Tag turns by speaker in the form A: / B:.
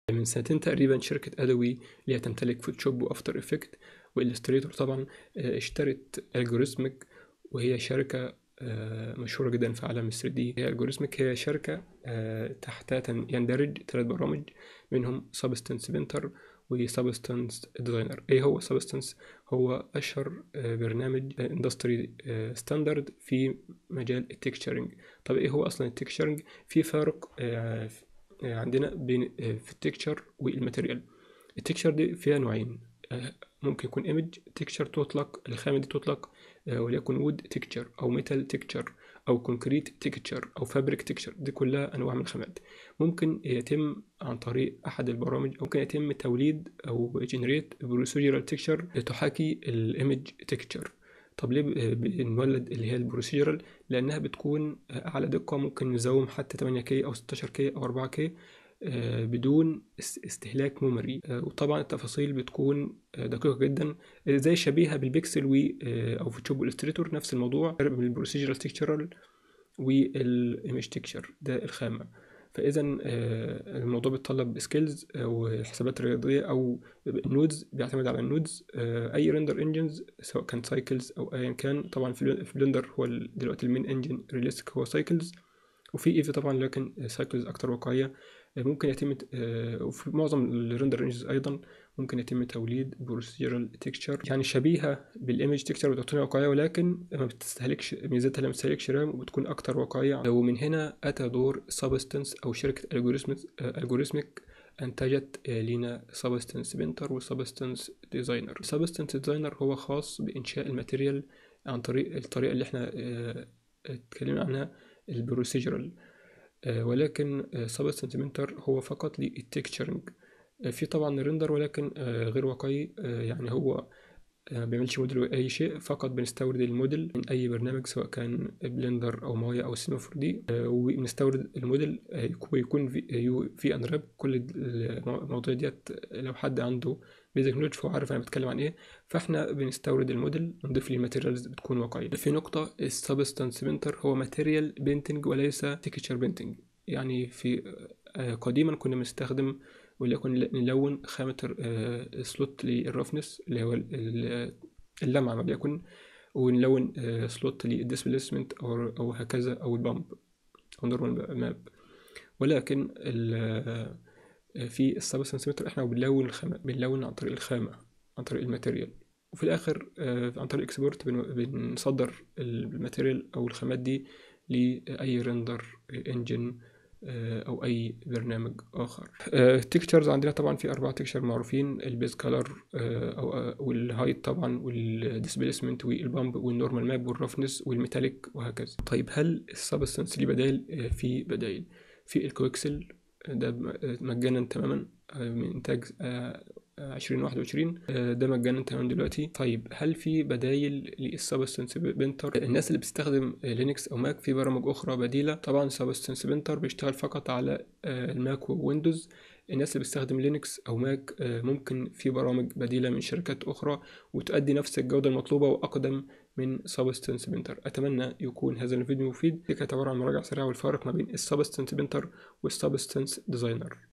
A: من سنتين تقريبا شركة أدوي اللي هي تمتلك فوتوشوب وأفتر إفكت وإلستريتور طبعا آه، اشترت الجوريزمك وهي شركة آه، مشهورة جدا في عالم ال 3 دي هي الجوريزمك هي شركة آه، تحتها تن- يندرج ثلاث برامج منهم سبستنس بنتر وسبستنس ديزاينر ايه هو سبستنس هو اشهر آه، برنامج اندستري ستاندرد في مجال التكشرنج طب ايه هو اصلا التكشرنج في فارق آه، ف- آه، عندنا بين آه، في التكشر والماتيريال التكشر دي فيها نوعين آه، ممكن يكون ايمج تكشر تطلق الخامة دي تطلق آه، وليكن وود تكشر او ميتال تكشر او كونكريت تكشر او فابريك تكشر دي كلها انواع من الخامات ممكن يتم عن طريق احد البرامج أو ممكن يتم توليد او جنريت بروسيجرال تكشر تحاكي الايمج تكشر طب ليه ب- بنولد اللي هي البروسيجرال لانها بتكون اعلى دقه ممكن نزوم حتى 8K او 16K او 4K آه، بدون اس- استهلاك ميموري آه، وطبعا التفاصيل بتكون آه، دقيقة جدا آه، زي شبيهة بالبيكسل و آه، او فوتوشوب والستريتور نفس الموضوع فرق بين البروسيجرال تكتشرال والايمج تكتشر ده الخامة فاذا آه، الموضوع بيتطلب سكيلز او حسابات رياضيه او نودز بيعتمد على النودز آه، اي ريندر انجنز سواء كان سايكلز او ايا كان طبعا في في بلندر هو ال- دلوقتي المين انجن ريليستيك هو سايكلز وفي ايفي طبعا لكن سايكلز اكتر واقعيه آه، ممكن يتم ت- آه، وفي معظم الريندر انجنز ايضا ممكن يتم توليد بروسيجرال تكتشر يعني شبيهه بالايمج تكتشر وتعطينا واقعيه ولكن ما بتستهلكش ميزتها لما بتستهلكش رام وبتكون اكتر واقعيه ومن هنا اتى دور سبستنس او شركه الجوريزمك الجوريزمك انتجت آه، لينا سبستنس بنتر وسبستنس ديزاينر سبستنس ديزاينر هو خاص بانشاء الماتيريال عن طريق الطريقه اللي احنا آه، اتكلمنا عنها البروسيجرال آه، ولكن سبستنس بنتر هو فقط للتكتشرنج في طبعا ريندر ولكن آه، غير واقعي آه، يعني هو آه، ما بيعملش موديل ولا اي شيء فقط بنستورد الموديل من اي برنامج سواء كان بلندر او مايا او سينما 4 دي وبنستورد الموديل آه، يكون- ويكون في يو- في انراب كل المواضيع ديت لو حد عنده بيزك نولج فهو عارف انا بتكلم عن ايه فاحنا بنستورد الموديل نضيف ليه ماتيريالز بتكون واقعيه في نقطه السبستانس بنتر هو ماتيريال بينتنج وليس تكتشر بينتنج يعني في آه، قديما كنا بنستخدم وليكن نلون خامة آه، سلوت للرفنس اللي هو ال- ال- اللمعة وليكن ونلون آه، سلوت للديسبيسمنت أو أو هكذا أو البامب أو نورمال ماب ولكن ال- آه، في السبستانس متر احنا بنلون الخامة بنلون عن طريق الخامة عن طريق الماتيريال وفي الآخر آه، عن طريق اكسبورت بنصدر الماتيريال أو الخامات دي لأي ريندر انجن او اي برنامج اخر التكتشرز عندنا طبعا في اربع تكتشر معروفين البيز كلر او آه، والهايت طبعا والديسبيسمنت والبامب والنورمال ماب والرفنس والميتاليك وهكذا طيب هل السبستنس ليه بدائل آه، في بدائل في الكويكسل ده مجانا تماما آه، من انتاج عشرين واحد وعشرين ده مجانا تماما دلوقتي طيب هل في بدايل للسبستنس بنتر الناس اللي بتستخدم لينكس او ماك في برامج اخرى بديله طبعا سبستنس بنتر بيشتغل فقط على آه، الماك وويندوز الناس اللي بتستخدم لينكس او ماك آه، ممكن في برامج بديله من شركات اخرى وتؤدي نفس الجوده المطلوبه واقدم من سبستنس بنتر اتمنى يكون هذا الفيديو مفيد دي كانت عباره عن مراجعه سريعه والفارق ما بين السبستنس بنتر والسبستنس ديزاينر